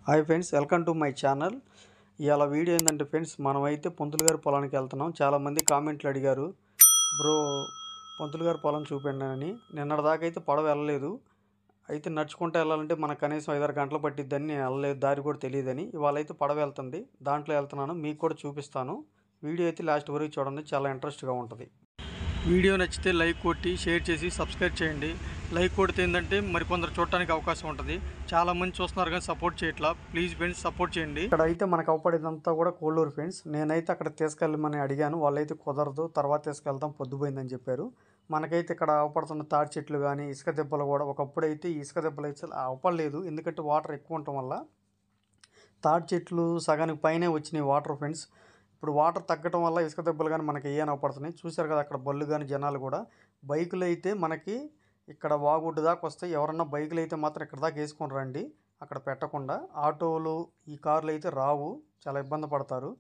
Hi friends welcome to my channel ఇవాళ video ఏంటంటే friends మనమైతే పొంతులు గారి పొలానికి వెళ్తున్నాం చాలామంది కామెంట్లు అడిగారు బ్రో పొంతులు గారి పొలం చూపండి అని నిన్నటిదాకా అయితే పడవ వెళ్ళలేదు అయితే నడుచుకుంటూ వెళ్ళాలంటే మనకు కనీసం ఐదారు గంటలు పట్టిద్దని నేను వెళ్ళలేదు దారి కూడా తెలియదని ఇవాళ అయితే పడవ వెళ్తుంది దాంట్లో వెళ్తున్నాను మీకు కూడా చూపిస్తాను వీడియో అయితే లాస్ట్ వరకు చూడండి చాలా ఇంట్రెస్ట్గా ఉంటుంది వీడియో నచ్చితే లైక్ కొట్టి షేర్ చేసి సబ్స్క్రైబ్ చేయండి లైక్ కొడితే ఏంటంటే మరికొందరు చూడటానికి అవకాశం ఉంటుంది చాలా మంది చూస్తున్నారు కానీ సపోర్ట్ చేయట్లా ప్లీజ్ ఫ్రెండ్స్ సపోర్ట్ చేయండి ఇక్కడ అయితే మనకు అవపడేదంతా కూడా కోళ్ళూరు ఫ్రెండ్స్ నేనైతే అక్కడ తీసుకెళ్ళమని అడిగాను వాళ్ళైతే కుదరదు తర్వాత తీసుకెళ్తాం పొద్దుపోయిందని చెప్పారు మనకైతే ఇక్కడ అవపడుతున్న తాడి చెట్లు కానీ ఇసుక దెబ్బలు కూడా ఒకప్పుడు అయితే ఈ ఇసుక దెబ్బలు అయితే అవపడలేదు ఎందుకంటే వాటర్ ఎక్కువ ఉండటం వల్ల తాడి చెట్లు సగానికి పైనే వచ్చినాయి వాటర్ ఫ్రెండ్స్ ఇప్పుడు వాటర్ తగ్గటం వల్ల ఇసుక దెబ్బలు కానీ మనకి ఏమైనా పడుతున్నాయి చూశారు కదా అక్కడ బళ్ళు కానీ జనాలు కూడా బైకులు అయితే మనకి ఇక్కడ వాగుడ్డు దాకా వస్తాయి ఎవరన్నా బైకులు అయితే మాత్రం ఇక్కడ దాకా వేసుకొని రండి అక్కడ పెట్టకుండా ఆటోలు ఈ కార్లు అయితే రావు చాలా ఇబ్బంది పడతారు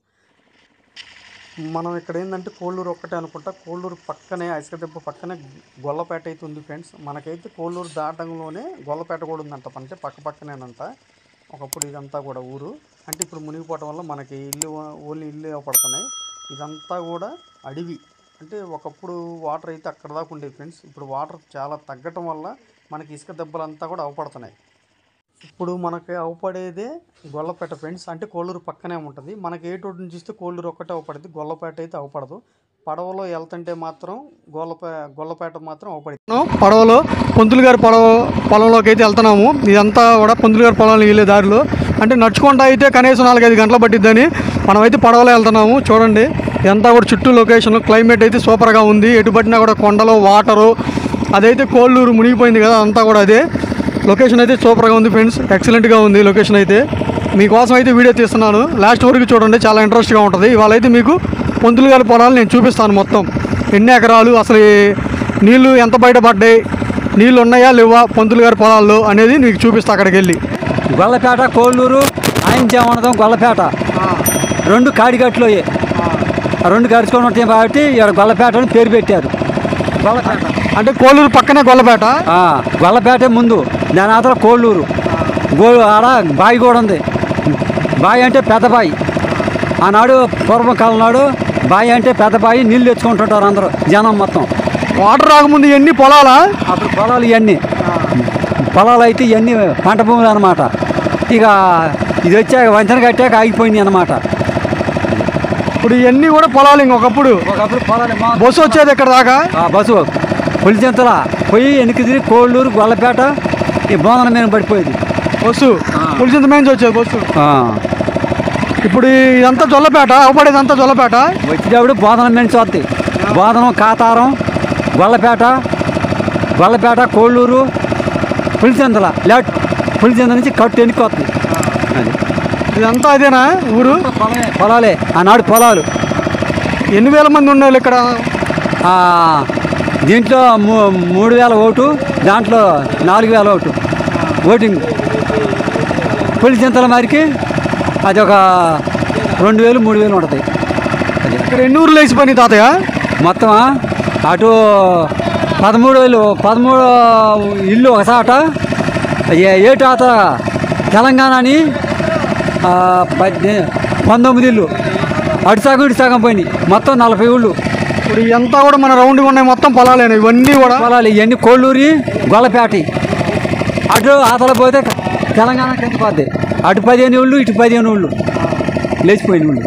మనం ఇక్కడ ఏంటంటే కోళ్ళూరు ఒక్కటే అనుకుంటా కోళ్ళూరు పక్కనే ఇసుక దెబ్బ పక్కనే గొల్లపేట అయితే ఉంది ఫ్రెండ్స్ మనకైతే కోళ్ళూరు దాటంలోనే గొల్లపేట కూడా ఉందంట అంటే పక్క పక్కనేనంట ఒకప్పుడు ఇదంతా కూడా ఊరు అంటే ఇప్పుడు మునిగిపోవటం వల్ల మనకి ఇల్లు ఓన్లీ ఇల్లు పడుతున్నాయి ఇదంతా కూడా అడవి అంటే ఒకప్పుడు వాటర్ అయితే అక్కడ దాకా ఉండేవి ఫ్రెండ్స్ ఇప్పుడు వాటర్ చాలా తగ్గటం వల్ల మనకి ఇసుక దెబ్బలంతా కూడా అవపడుతున్నాయి ఇప్పుడు మనకి అవపడేదే గొల్లపేట ఫ్రెండ్స్ అంటే కోళ్ళూరు పక్కనే ఉంటుంది మనకి ఏ టోటి నుంచి చూస్తే కోళ్ళూరు ఒక్కటే అవపడుతుంది గొల్లపేట అయితే అవపడదు పడవలో వెళ్తుంటే మాత్రం గొల్లపే గొల్లపేట మాత్రం అవపడింది పడవలో పొంతులు గారి పడవ పొలంలోకి అయితే వెళ్తున్నాము ఇదంతా కూడా పొంతులు గారి పొలంలో వెళ్ళే దారిలో అంటే నడుచుకుంటా అయితే కనీసం నాలుగైదు గంటలు పట్టిద్దని మనమైతే పడవలో వెళ్తున్నాము చూడండి ఇదంతా కూడా చుట్టూ లొకేషన్ క్లైమేట్ అయితే సూపర్గా ఉంది ఎటు పట్టినా కూడా కొండలు వాటరు అదైతే కోళ్ళూరు మునిగిపోయింది కదా అంతా కూడా అదే లొకేషన్ అయితే సూపర్గా ఉంది ఫ్రెండ్స్ ఎక్సలెంట్గా ఉంది లొకేషన్ అయితే మీకోసం అయితే వీడియో తీస్తున్నాను లాస్ట్ వరకు చూడండి చాలా ఇంట్రెస్ట్గా ఉంటుంది ఇవాళ అయితే మీకు పొంతులు గారి పొలాలు నేను చూపిస్తాను మొత్తం ఎన్ని ఎకరాలు అసలు ఈ నీళ్లు ఎంత బయటపడ్డాయి నీళ్ళు ఉన్నాయా లేవా పొంతులు గారి పొలాల్లో అనేది మీకు చూపిస్తా అక్కడికి వెళ్ళి గొల్లపేట కోళ్ళూరు ఆయంచేమనదం గొల్లపేట రెండు కాడిగట్లోయే ఆ రెండు గడుచుకొని ఉంటాయి కాబట్టి ఇక్కడ గొల్లపేట అని పేరు పెట్టారు గొల్లపేట అంటే కోళ్ళూరు పక్కనే గొల్లపేట ఆ, గొల్లపేటే ముందు దాని ఆతల కోళ్ళూరు గో ఆడ బావి కూడా ఉంది బావి అంటే పెద్ద బావి ఆనాడు పూర్వం కాలం నాడు బావి అంటే పెద్ద బావి నీళ్ళు తెచ్చుకుంటుంటారు అందరూ జనం మొత్తం వాటర్ రాకముందు ఎన్ని పొలాలా అప్పుడు పొలాలు ఇవన్నీ పొలాలు అయితే ఇవన్నీ పంట భూములు అనమాట ఇక ఇది వచ్చాక వంతెన కట్టాక ఆగిపోయింది అనమాట ఇప్పుడు ఇవన్నీ కూడా పొలాలు ఇంకొకప్పుడు ఒకప్పుడు పొలాలు మా- బస్సు వచ్చేది ఇక్కడ దాకా ఆ బస్సు పులిచెంతల పోయి వెనక్కి తిరిగి కోళ్ళూరు గొల్లపేట ఈ బోధన మీద పడిపోయేది బస్సు పులిచింత మేంచి వచ్చేది బస్సు ఆ. ఇప్పుడు ఇదంతా జొల్లపేట అవపడేదంతా జొల్లపేట వచ్చేటప్పుడు బోధన మీద వస్తాయి బోధనం కాతారం గొల్లపేట గొల్లపేట కోళ్ళూరు పులిచెంతల లేట్ పులిచెంత నుంచి కట్టు వెనక్కి వస్తుంది అది ఇదంతా అదేనా ఊరు పొలాలే ఆనాడు పొలాలు ఎన్ని వేల మంది ఉండాలి ఇక్కడ ఆ, దీంట్లో మూ- మూడు వేల ఓటు దాంట్లో నాలుగు వేల ఓటు ఓటింగ్ పులిచింతల మరికి అది ఒక రెండు వేలు మూడు వేలు ఉంటుంది అది ఇక్కడ ఎన్ని ఊర్లు వేసి పని తాతయ్య మొత్తం అటు పదమూడు వేలు పదమూడు ఇల్లు ఒకసాట ఏ- ఏటు ఆత తెలంగాణని ఆ, పద్దె పంతొమ్మిది ఇల్లు అటు సగం ఇటు సగం పోయినాయి మొత్తం నలభై ఊళ్ళు ఇప్పుడు ఇదంతా కూడా మన రౌండ్ ఉన్నాయి మొత్తం పొలాలేనా ఇవన్నీ కూడా పొలాలు ఇవన్నీ కోళ్ళూరి గొల్లపేట అటు ఆతల పోతే తెలంగాణ కింద పోద్ది అటు పదిహేను ఊళ్ళు ఇటు పదిహేను ఊళ్ళు లేచిపోయిన ఊళ్ళు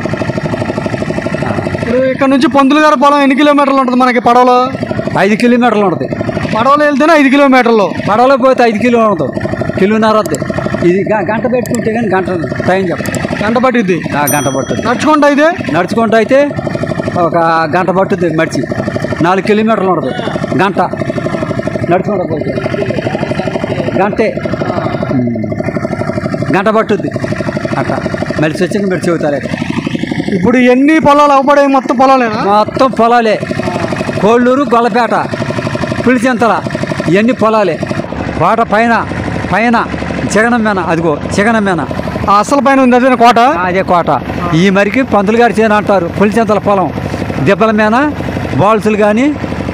ఇప్పుడు ఇక్కడ నుంచి పంతులు గారి పొలం ఎన్ని కిలోమీటర్లు ఉంటుంది మనకి పడవలో ఐదు కిలోమీటర్లు ఉంటుంది పడవలో వెళ్తేనే ఐదు కిలోమీటర్లు పడవలో పోతే ఐదు కిలో ఉంటుంది కిలోన్నర వద్ది ఇది గ- గంట పెట్టుకుంటే కానీ గంట టైం చెప్ప గంట పట్టిద్ది గంట పట్టుద్ది నడుచుకుంటూ అయితే నడుచుకుంటూ అయితే ఒక గంట పట్టుద్ది మడిచి నాలుగు కిలోమీటర్లు ఉంటుంది గంట నడుచుకుంటూ పోతే గంటే ఉమ్. గంట పట్టుద్ది అట్లా మెలిసి వచ్చి మెడిచి చెబుతారు ఇప్పుడు ఎన్ని పొలాలు అవపడే మొత్తం పొలాలేనా మొత్తం పొలాలే కోళ్ళూరు గొల్లపేట పులిచెంతల ఇవన్నీ పొలాలే కోట పైన పైన చిగనం మేన అదిగో చిగనం మేన ఆ అసలు పైన ఉంది అదే కోట అదే కోట ఈ మరికి పంతులు గారి చేను అంటారు పులిచెంతల పొలం దెబ్బల మీద బాల్సులు కానీ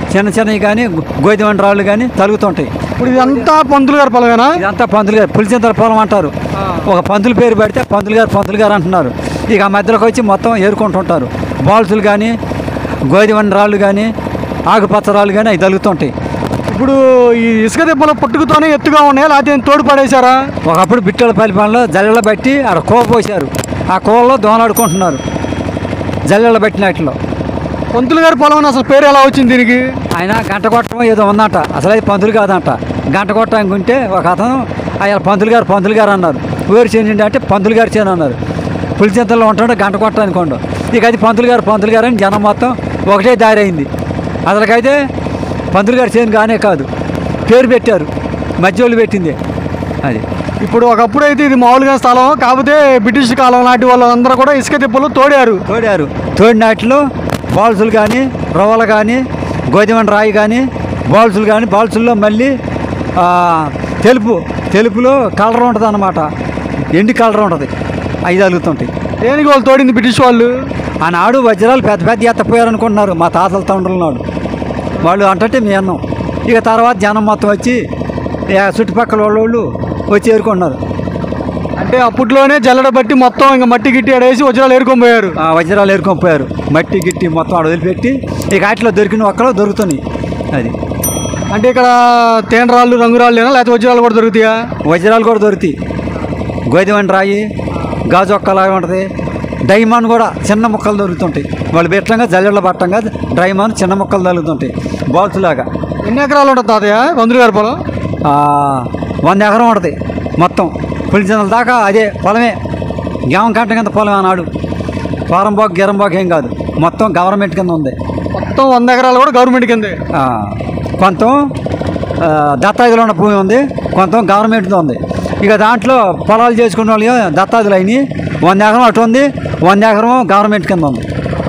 చిన్న చిన్నవి కానీ గోధుమ రాళ్ళు కానీ తలుగుతుంటాయి ఇప్పుడు ఇదంతా పంతులు గారి పొలమేనా ఇదంతా పంతులు గారు పులిచింతల పొలం అంటారు ఒక పంతులు పేరు పెడితే పంతులు గారు పంతులు గారు అంటున్నారు ఇక ఆ మధ్యలోకి వచ్చి మొత్తం ఏరుకుంటుంటారు బాల్సులు కానీ గోధుమ రాళ్ళు కానీ ఆకుపచ్చ రాళ్ళు కానీ అవి తలుగుతుంటాయి ఇప్పుడు ఈ ఇసుక దెబ్బలు పుట్టుకతోనే ఎత్తుగా ఉన్నాయి లేకపోతే ఏం తోడు పడేశారా ఒకప్పుడు బిట్టల పలిపాలలో జల్లెళ్ళ బట్టి ఆడ కోవ పోసారు ఆ కోవలో దోమలాడుకుంటున్నారు జల్లెళ్ళ బట్టిన వాటిలో పంతులు గారి పొలం అని అసలు పేరు ఎలా వచ్చింది దీనికి ఆయన గంట కొట్టడం ఏదో ఉందంట అసలు అది పంతులు కాదంట గంట కొట్టడానికి ఉంటే ఒక అతను ఆయన పంతులు గారు పంతులు గారు అన్నారు ఊరు చేయండి అంటే పంతులు గారు చేయను అన్నారు పులిచింతల్లో ఉంటుంటే గంట కొట్టడానికి ఉండు ఇక అది పంతులు గారు పంతులు గారు అని జనం మొత్తం ఒకటే దారి అయింది అసలుకైతే పంతులు గారు చేయను కానే కాదు పేరు పెట్టారు మధ్యోళ్ళు పెట్టింది అది ఇప్పుడు ఒకప్పుడు అయితే ఇది మామూలుగా స్థలం కాకపోతే బ్రిటిష్ కాలం నాటి వాళ్ళందరూ కూడా ఇసుక దెబ్బలు తోడారు తోడారు తోడినాటిలో బాల్సులు కానీ రవ్వలు కానీ గోధుమ రాయి కానీ బాల్సులు కానీ బాల్సుల్లో మళ్ళీ ఆ, తెలుపు తెలుపులో కలర్ ఉంటుంది అనమాట ఎండి కలర్ ఉంటుంది అవి తగులుతుంటాయి దేనికి వాళ్ళు తోడింది బ్రిటిష్ వాళ్ళు ఆనాడు వజ్రాలు పెద్ద పెద్ద ఎత్తపోయారు అనుకుంటున్నారు మా తాతల తండ్రుల నాడు వాళ్ళు అంటే మీ అన్నం ఇక తర్వాత జనం మొత్తం వచ్చి ఇక చుట్టుపక్కల వాళ్ళు వచ్చి ఏరుకుంటున్నారు అంటే అప్పట్లోనే జల్లడ బట్టి మొత్తం ఇంకా మట్టి గిట్టి ఆడేసి వజ్రాలు ఏరుకొని పోయారు ఆ వజ్రాలు ఏరుకొని పోయారు మట్టి గిట్టి మొత్తం ఆడ వదిలిపెట్టి ఇక వాటిలో దొరికిన ఒక్కలో దొరుకుతున్నాయి అది అంటే ఇక్కడ తేనె రాళ్ళు రంగురాళ్ళేనా లేకపోతే వజ్రాలు కూడా దొరుకుతాయా వజ్రాలు కూడా దొరుకుతాయి గోధుమ రాయి గాజు ఒక్కలాగా ఉంటుంది డైమండ్ కూడా చిన్న ముక్కలు దొరుకుతుంటాయి వాళ్ళు పెట్టంగా జల్లెళ్ళ పట్టంగా డైమండ్ చిన్న ముక్కలు తగులుతుంటాయి బాల్స్ లాగా ఎన్ని ఎకరాలు ఉంటుంది తాతయ్య పంతులు గారి పొలం ఆ, వంద ఎకరం ఉంటుంది మొత్తం పులిచింతల దాకా అదే పొలమే గేవం కంట కింద పొలం అన్నాడు పోరంబాకు గిరంబాకు ఏం కాదు మొత్తం గవర్నమెంట్ కింద ఉంది మొత్తం వంద ఎకరాలు కూడా గవర్నమెంట్ కిందే ఆ, కొంత ఆ, దత్తాదిలో ఉన్న భూమి ఉంది కొంత గవర్నమెంట్తో ఉంది ఇక దాంట్లో పొలాలు చేసుకున్న వాళ్ళు దత్తాదులు అయినాయి వంద ఎకరం అటు ఉంది వంద ఎకరం గవర్నమెంట్ కింద ఉంది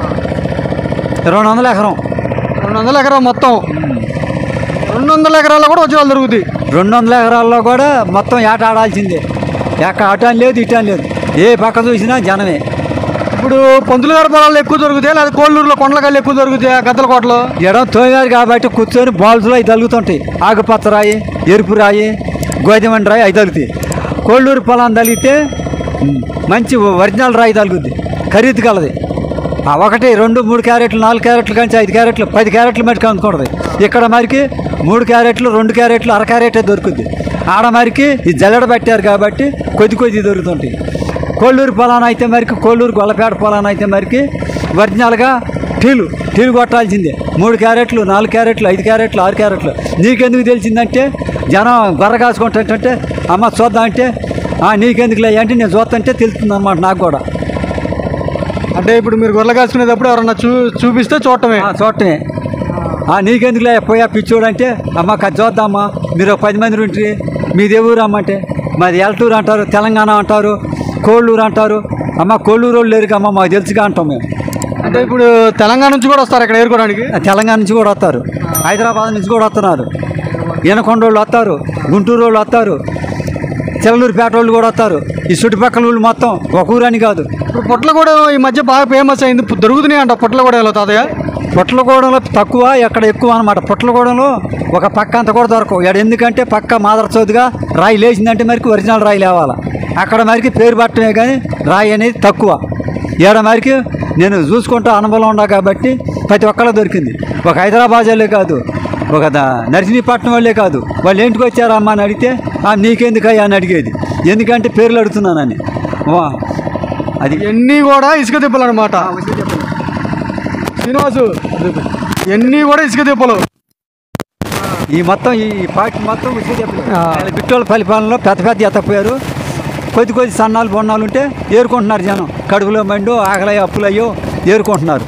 రెండు వందల ఎకరం రెండు వందల ఎకరాలు మొత్తం రెండు వందల ఎకరాల్లో కూడా వజ్రాలు దొరుకుతాయి రెండు వందల ఎకరాల్లో కూడా మొత్తం ఏట ఆడాల్సిందే ఎక్కడ అటు అని లేదు ఇటు అని లేదు ఏ పక్క చూసినా జనమే ఇప్పుడు పంతులు గారి పొలాలు ఎక్కువ దొరుకుతాయి లేదా కోళ్ళూరులో కొండలకల్లు ఎక్కువ దొరుకుతాయి గద్దల కోటలో ఎడం తోయారు కాబట్టి కూర్చొని బాల్స్లో అవి తగులుతుంటాయి ఆకుపచ్చ రాయి ఎరుపు రాయి గోధుమ రాయి అవి తగులుతాయి కోళ్ళూరు పొలం తగిలితే ఉమ్, మంచి ఒరిజినల్ రాయి తగులుద్ది ఖరీదు కలది ఆ ఒకటి రెండు మూడు క్యారెట్లు నాలుగు క్యారెట్లు కానీ ఐదు క్యారెట్లు పది క్యారెట్లు మటుకు అనుకుంటుంది ఇక్కడ మరికి మూడు క్యారెట్లు రెండు క్యారెట్లు అర క్యారెటే దొరుకుద్ది ఆడ మరికి ఈ జల్లెడ పెట్టారు కాబట్టి కొద్ది కొద్ది దొరుకుతుంటాయి కోళ్ళూరు పొలాన అయితే మరికి కోళ్ళూరు గొల్లపేట పొలాన అయితే మరికి ఒరిజినల్గా టీలు టీలు కొట్టాల్సిందే మూడు క్యారెట్లు నాలుగు క్యారెట్లు ఐదు క్యారెట్లు ఆరు క్యారెట్లు నీకెందుకు తెలిసిందంటే జనం గొర్ర కాసుకుంటుంటే అమ్మ చూద్దాం అంటే "ఆ, నీకెందుకులే అంటే నేను చూస్తుంటే తెలుస్తుంది అన్నమాట నాకు కూడా అంటే ఇప్పుడు మీరు గొర్రెలు కాసుకునేటప్పుడు ఎవరన్నా చూ చూపిస్తే చూడటమే ఆ, చూడటమే "ఆ, నీకెందుకులే పోయా పిచ్చోడు అంటే అమ్మ కథ చూద్దామా మీరు ఒక పది మంది ఉంటే మీది ఏ ఊరు అమ్మంటే మాది ఎల్టూరు అంటారు తెలంగాణ అంటారు కోళ్ళూరు అంటారు అమ్మ కోళ్ళూరు వాళ్ళు లేరు అమ్మ మాకు తెలుసుగా అంటాం మేము అంటే ఇప్పుడు తెలంగాణ నుంచి కూడా వస్తారు ఇక్కడ ఏరుకోవడానికి తెలంగాణ నుంచి కూడా వస్తారు హైదరాబాద్ నుంచి కూడా వస్తున్నారు ఈనకొండ వాళ్ళు వస్తారు గుంటూరు వాళ్ళు వస్తారు చిల్లూరుపేట వాళ్ళు కూడా వస్తారు ఈ చుట్టుపక్కల వాళ్ళు మొత్తం ఒక ఊరని కాదు ఇప్పుడు పొట్ల కూడా ఈ మధ్య బాగా ఫేమస్ అయింది ఇప్పుడు దొరుకుతున్నాయి అంట పొట్ల కూడా ఎలా తాతయ్య పుట్లగూడెంలో తక్కువ ఎక్కడ ఎక్కువ అనమాట పుట్లగూడెంలో ఒక పక్క అంత కూడా దొరకవు ఇక్కడ ఎందుకంటే పక్క మాదర్ చౌదగా రాయి లేచిందంటే మరికి ఒరిజినల్ రాయి లేవాల అక్కడ మరికి పేరు పట్టమే కానీ రాయి అనేది తక్కువ ఏడ మరికి నేను చూసుకుంటూ అనుభవం ఉన్నా కాబట్టి ప్రతి ఒక్కళ్ళ దొరికింది ఒక హైదరాబాద్ వాళ్ళే కాదు ఒక ద- నరసింహపట్నం వాళ్ళే కాదు వాళ్ళు ఏంటికి వచ్చారమ్మా అని అడిగితే "ఆ, నీకెందుకయ్యా అని అడిగేది ఎందుకంటే పేర్లు అడుగుతున్నానని వా, అది ఇవన్నీ కూడా ఇసుక దెబ్బలు అనమాట శ్రీనివాసు ఇవన్నీ కూడా ఇసుక దెబ్బలు ఈ మొత్తం ఈ పార్టీ మొత్తం ఉచిత చెప్పలేదు ఆ. బిట్టోళ్ళ పరిపాలనలో పెద్ద పెద్ద ఎత్తపోయారు కొద్ది కొద్ది సన్నాలు బొన్నాలు ఉంటే ఏరుకుంటున్నారు జనం కడుపులో మండు ఆకలయ్యో అప్పులయ్యో ఏరుకుంటున్నారు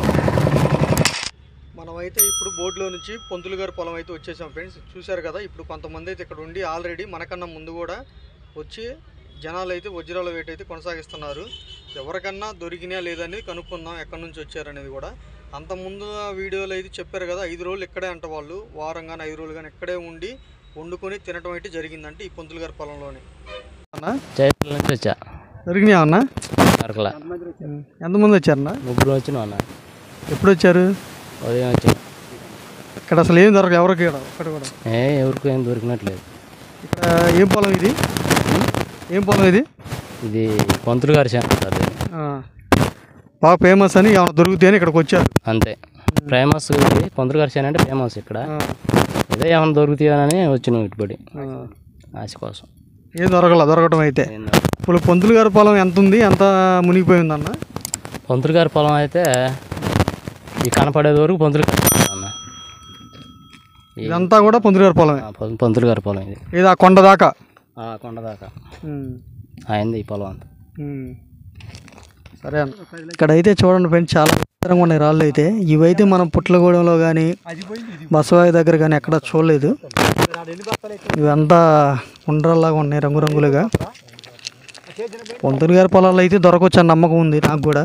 మనమైతే ఇప్పుడు బోర్డులో నుంచి పొంతులు గారి పొలం అయితే వచ్చేసాం ఫ్రెండ్స్ చూశారు కదా ఇప్పుడు కొంతమంది అయితే ఇక్కడ ఉండి ఆల్రెడీ మనకన్నా ముందు కూడా వచ్చి జనాలు అయితే వజ్రాల వేట అయితే కొనసాగిస్తున్నారు ఎవరికన్నా దొరికినా లేదనేది కనుక్కుందాం ఎక్కడి నుంచి వచ్చారనేది కూడా అంత ముందు ఆ వీడియోలో అయితే చెప్పారు కదా ఐదు రోజులు ఇక్కడే అంట వాళ్ళు వారం కానీ ఐదు రోజులు కానీ ఇక్కడే ఉండి వండుకొని తినటం అయితే జరిగిందంటే ఈ పొంతులు గారి పొలంలోనే జైపూర్ నుంచి వచ్చా దొరికినాయా అన్న అరకల ఎంతమంది వచ్చారన్నా ముగ్గురు వచ్చినాం అన్న ఎప్పుడు వచ్చారు ఉదయం వచ్చాం ఇక్కడ అసలు ఏం దొరకదు ఎవరికి ఇక్కడ ఒక్కటి కూడా ఏ ఎవరికి ఏం దొరికినట్లేదు ఇక్కడ ఏం పొలం ఇది ఏం పొలం ఇది ఇది పంతులు గారి చేను అది ఆ. బాగా ఫేమస్ అని ఏమైనా దొరుకుతాయని ఇక్కడికి వచ్చారు అంతే ఫేమస్ ఇది పంతులు గారి చేను అంటే ఫేమస్ ఇక్కడ ఆ. ఏదో ఏమైనా దొరుకుతాయని వచ్చినాం ఇటుబడి ఆ. ఆశ కోసం ఏం దొరకల దొరకటం అయితే ఏం దొరకదు. ఇప్పుడు పొంతులు గారి పొలం ఎంత ఉంది ఎంత మునిగిపోయింది అన్న పంతులు గారి పొలం అయితే ఈ కనపడేది వరకు పంతులు గారి పొలం అన్న ఈ- ఇదంతా కూడా పొంతులు గారి పొలమే ఆ, పం- పంతులు గారి పొలం ఇది ఇది ఆ కొండ దాకా ఆ కొండ దాకా ఉమ్. అయింది ఈ పొలం అంతా ఉమ్. సరే అన్న ఇక్కడైతే చూడండి ఫ్రెండ్స్ చాలా విచిత్రంగా ఉన్నాయి రాళ్ళు అయితే ఇవైతే మనం పుట్లగూడెంలో కానీ బసవాయి దగ్గర కానీ ఎక్కడ చూడలేదు ఇవంతా ఉండ్రల్లాగా ఉన్నాయి రంగురంగులుగా పొంతులు గారి పొలాల్లో అయితే దొరకవచ్చు అని నమ్మకం ఉంది నాకు కూడా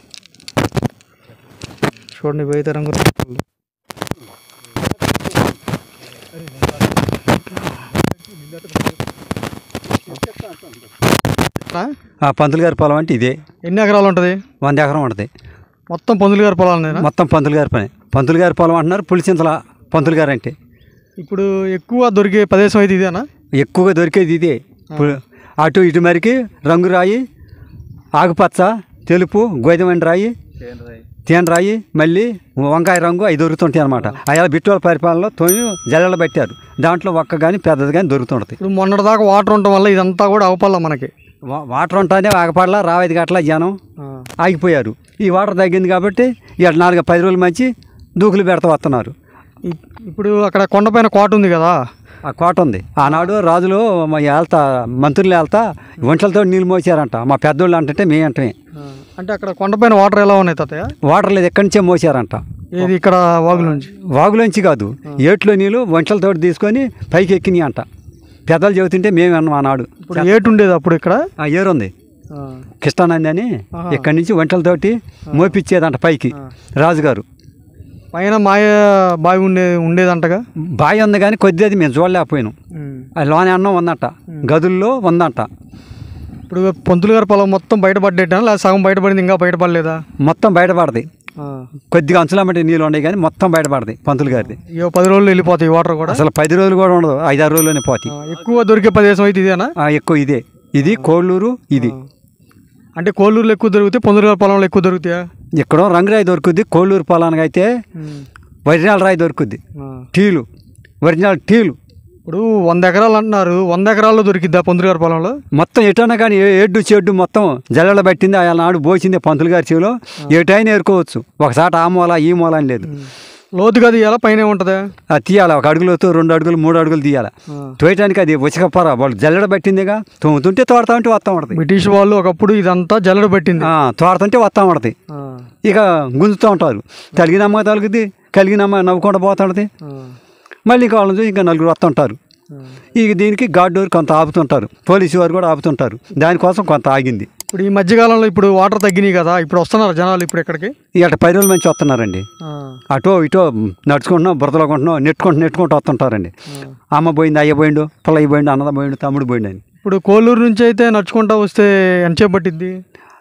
చూడండి ఇవైతే రంగు ఆ పంతులు గారి పొలం అంటే ఇదే ఎన్ని ఎకరాలు ఉంటుంది వంద ఎకరం ఉంటుంది మొత్తం పొంతులు గారి పొలాలు మొత్తం పంతులు గారి పని పంతులు గారి పొలం అంటున్నారు పులిచింతల పంతులు గారు అంటే ఇప్పుడు ఎక్కువ దొరికే ప్రదేశం అయితే ఇదేనా ఎక్కువగా దొరికేది ఇదే పు- అటు ఇటు మరికి రంగు రాయి ఆకుపచ్చ తెలుపు గోధుమని రాయి తేనె రాయి మళ్ళీ వంకాయ రంగు అవి దొరుకుతుంటాయి అనమాట అలా బిట్టోల పరిపాలనలో తొమ్మిది జల్లెలు పెట్టారు దాంట్లో ఒక్క కానీ పెద్దది కానీ దొరుకుతుంటుంది ఇప్పుడు మొన్నటి దాకా వాటర్ ఉండటం వల్ల ఇదంతా కూడా అవపల్ల మనకి వా- వాటర్ ఉంటుందే ఆగపడలా రావేది గట్ల జనం ఆగిపోయారు ఈ వాటర్ తగ్గింది కాబట్టి ఇక నాలుగు పది రోజులు మంచి దూకులు పెడతా వస్తున్నారు ఇప్- ఇప్పుడు అక్కడ కొండపైన కోట ఉంది కదా ఆ కోట ఉంది ఆనాడు రాజులు మా వెళ్తా మంత్రులు వెళ్తా ఒంటలతో నీళ్ళు మోసారంట మా పెద్దోళ్ళు అంటే మేము అంటే అంటే అక్కడ కొండపైన వాటర్ ఎలా ఉన్నాయి తాతయ్య వాటర్ లేదు ఎక్కడి నుంచే మోసారంట ఏది ఇక్కడ వాగుల నుంచి వాగులోంచి కాదు ఏట్లో నీళ్ళు ఒంటలతో తీసుకొని పైకి ఎక్కినాయి అంట పెద్దలు చెబుతుంటే మేము అన్నాం ఆనాడు ఇప్పుడు ఏటు ఉండేది అప్పుడు ఇక్కడ ఆ ఏరుంది కృష్ణానంది అని ఇక్కడి నుంచి ఒంటలతోటి మోపిచ్చేదంట పైకి రాజుగారు పైన మాయ బావి ఉండే ఉండేదంటగా బావి ఉంది కానీ కొద్ది అది మేము చూడలేకపోయినాం ఆ లోన అన్నం ఉందంట గదుల్లో ఉందంట ఇప్పుడు పొంతులు గారి పొలం మొత్తం బయటపడ్డేటా లేదా సగం బయటపడింది ఇంకా బయటపడలేదా మొత్తం బయటపడది కొద్దిగా అంచులమ్మటి నీళ్ళు ఉన్నాయి కానీ మొత్తం బయటపడది పంతులు గారిది ఇవో పది రోజులు వెళ్ళిపోతాయి వాటర్ కూడా అసలు పది రోజులు కూడా ఉండదు ఐదారు రోజుల్లోనే పోతాయి ఆ, ఎక్కువ దొరికే ప్రదేశం అయితే ఇదేనా ఆ, ఎక్కువ ఇదే ఇది కోళ్ళూరు ఇది అంటే కోళ్ళూరులో ఎక్కువ దొరుకుతాయి పొంతులు గారి పొలంలో ఎక్కువ దొరుకుతాయా ఇక్కడ రంగురాయి దొరుకుద్ది కోళ్ళూరు పొలానికి అయితే ఒరిజినల్ రాయి దొరుకుద్ది ఆ. టీలు ఒరిజినల్ టీలు ఇప్పుడు వంద ఎకరాలు అంటున్నారు వంద ఎకరాల్లో దొరికిద్దా పొంతులు గారి పొలంలో మొత్తం ఎటైనా కానీ ఏ- ఎడ్డు చెడ్డు మొత్తం జల్లెడ పట్టింది ఆ నాడు పోసింది పంతులు గారి చెవిలో ఎటైనా ఏరుకోవచ్చు ఒకసారి ఆ మూల ఈ మూల అని లేదు లోతుగా తీయాలా పైన ఉంటుందా అది తీయాలి ఒక అడుగులతో రెండు అడుగులు మూడు అడుగులు తీయాలి తోయటానికి అది ఉచకపర వాళ్ళు జల్లెడ పట్టిందిగా తోముతుంటే తోడతా ఉంటే వస్తా ఉంటుంది బ్రిటిష్ వాళ్ళు ఒకప్పుడు ఇదంతా జల్లెడ పట్టింది ఆ, తోడుతుంటే వస్తా ఉంటుంది ఆ, ఇక గుంజుతూ ఉంటారు కలిగినమ్మ తలుగుద్ది కలిగినమ్మ నవ్వుకుంటూ పోతుంటుంది ఆ, మళ్ళీ కావాలని చూసి ఇంకా నలుగురు వస్తుంటారు ఆ. ఇక దీనికి గార్డోర్ కొంత ఆపుతుంటారు పోలీసు వారు కూడా ఆపుతుంటారు దానికోసం కొంత ఆగింది ఇప్పుడు ఈ మధ్యకాలంలో ఇప్పుడు వాటర్ తగ్గినాయి కదా ఇప్పుడు వస్తున్నారు జనాలు ఇప్పుడు ఇక్కడికి ఇక పది రోజుల నుంచి వస్తున్నారండి ఆ, అటో ఇటో నడుచుకుంటున్నాం బురదలో కొంటున్నాం నెట్టుకుంటూ నెట్టుకుంటూ వస్తుంటారండి అమ్మ పోయింది అయ్య పోయిండు పుల్లయ్య పోయిండు అన్నద పోయిండు తమ్ముడు పోయిండు అని ఇప్పుడు కోళ్ళూరు నుంచి అయితే నడుచుకుంటా వస్తే ఎంతసేపు పట్టిద్ది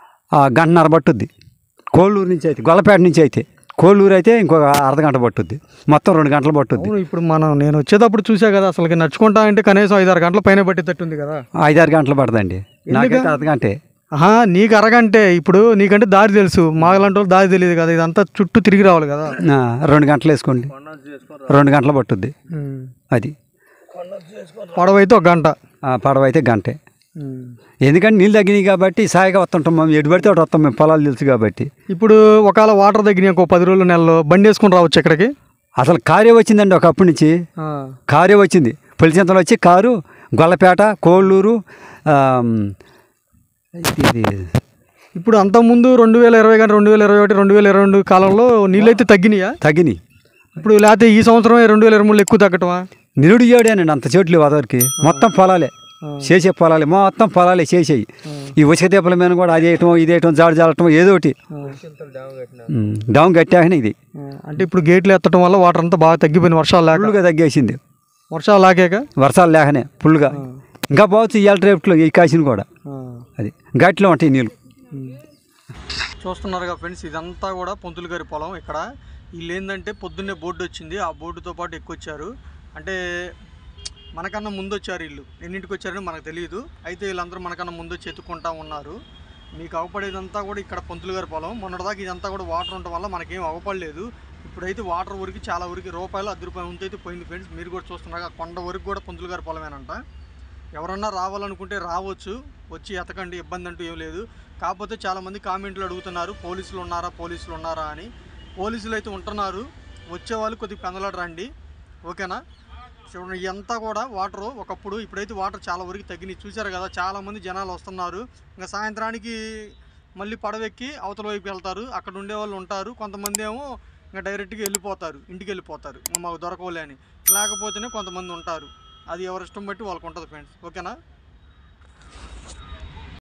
ఆ గంటన్నర పట్టుద్ది కోళ్ళూరు నుంచి అయితే గొల్లపేట నుంచి అయితే కోళ్ళూరు అయితే ఇంకొక అర్ధ గంట పట్టుద్ది మొత్తం రెండు గంటలు పట్టుద్ది అవును ఇప్పుడు మనం నేను వచ్చేటప్పుడు చూసా కదా అసలు నడుచుకుంటా అంటే కనీసం ఐదారు గంటల పైన పట్టేటట్టుంది కదా ఐదారు గంటలు పడుతుందండి నాకైతే అర్ధ గంటే ఆహా నీకు అరగంటే ఇప్పుడు నీకంటే దారి తెలుసు మాగలంటే వాళ్ళు దారి తెలియదు కదా ఇదంతా చుట్టూ తిరిగి రావాలి కదా ఆ, రెండు గంటలు వేసుకోండి రెండు గంటలు పట్టుద్ది ఉమ్. అది పడవ అయితే ఒక గంట ఆ, పడవ అయితే గంటే ఉమ్. ఎందుకంటే నీళ్ళు తగ్గినాయి కాబట్టి సాయిగా వస్తుంటాం మేము ఎటు పడితే ఒకటి వస్తాం మేము పొలాలు తెలుసు కాబట్టి ఇప్పుడు ఒకవేళ వాటర్ తగ్గినాయి ఒక పది రోజుల నెలలో బండి వేసుకుని రావచ్చు ఇక్కడికి అసలు కారే వచ్చిందండి ఒకప్పటి నుంచి ఆ. కారే వచ్చింది పులిచింతలు వచ్చి కారు గొల్లపేట కోళ్ళూరు ఆమ్, ఇది ఇప్పుడు అంతకుముందు రెండు వేల ఇరవై కానీ రెండు వేల ఇరవై ఒకటి రెండు వేల ఇరవై రెండు కాలంలో నీళ్ళు అయితే తగ్గినాయా తగ్గినాయి ఇప్పుడు లేకపోతే ఈ సంవత్సరం రెండు వేల ఇరవై మూడులో ఎక్కువ తగ్గటమా నిరుడు ఏడేనండి అంత చెట్లు వదరికి మొత్తం పొలాలే చేసే పొలాలే మొత్తం పొలాలే చేసేయి ఈ ఉచిక దీపాల మీద కూడా అది వేయటం ఇది వేయటం జాడు జాలటం ఏదో ఒకటి ఉమ్, డౌన్ కట్టాకనే ఇది ఆ, అంటే ఇప్పుడు గేట్లు ఎత్తడం వల్ల వాటర్ అంతా బాగా తగ్గిపోయింది వర్షాలు లేక ఫుల్గా తగ్గేసింది వర్షాలు లాగాక వర్షాలు లేకనే ఫుల్గా ఇంకా పోవచ్చు ఇవాళ రేపులో ఈ కాసిన కూడా అది గట్లో ఉంటాయి నీళ్ళు చూస్తున్నారుగా ఫ్రెండ్స్ ఇదంతా కూడా పొంతులు గారి పొలం ఇక్కడ వీళ్ళు ఏంటంటే పొద్దున్నే బోర్డు వచ్చింది ఆ బోర్డుతో పాటు ఎక్కువచ్చారు అంటే మనకన్నా ముందు వచ్చారు వీళ్ళు ఎన్నింటికి వచ్చారని మనకు తెలియదు అయితే వీళ్ళందరూ మనకన్నా ముందు వచ్చి ఎత్తుకుంటా ఉన్నారు మీకు అవపడేదంతా కూడా ఇక్కడ పొంతులు గారి పొలం మొన్నటిదాకా ఇదంతా కూడా వాటర్ ఉండటం వల్ల మనకేం అవపడలేదు ఇప్పుడైతే వాటర్ ఊరికి చాలా ఊరికి రూపాయలు అర్ధ రూపాయలు ఉంటే అయితే పోయింది ఫ్రెండ్స్ మీరు కూడా చూస్తున్నారు ఆ కొండ వరకు కూడా పొంతులు గారి పొలమేనంట ఎవరన్నా రావాలనుకుంటే రావచ్చు వచ్చి ఎతకండి ఇబ్బంది అంటూ ఏం లేదు కాకపోతే చాలామంది కామెంట్లు అడుగుతున్నారు పోలీసులు ఉన్నారా పోలీసులు ఉన్నారా అని పోలీసులు అయితే ఉంటున్నారు వచ్చేవాళ్ళు కొద్దిగా పెందలాడు రండి ఓకేనా చూడండి ఇదంతా కూడా వాటర్ ఒకప్పుడు ఇప్పుడైతే వాటర్ చాలా వరకు తగ్గినాయి చూశారు కదా చాలామంది జనాలు వస్తున్నారు ఇంకా సాయంత్రానికి మళ్ళీ పడవెక్కి అవతల వైపు వెళ్తారు అక్కడ ఉండే వాళ్ళు ఉంటారు కొంతమంది ఏమో ఇంకా డైరెక్ట్గా వెళ్ళిపోతారు ఇంటికి వెళ్ళిపోతారు ఇంకా మాకు దొరకవులే అని లేకపోతేనే కొంతమంది ఉంటారు అది ఎవరి ఇష్టం బట్టి వాళ్ళకు ఉంటుంది ఫ్రెండ్స్ ఓకేనా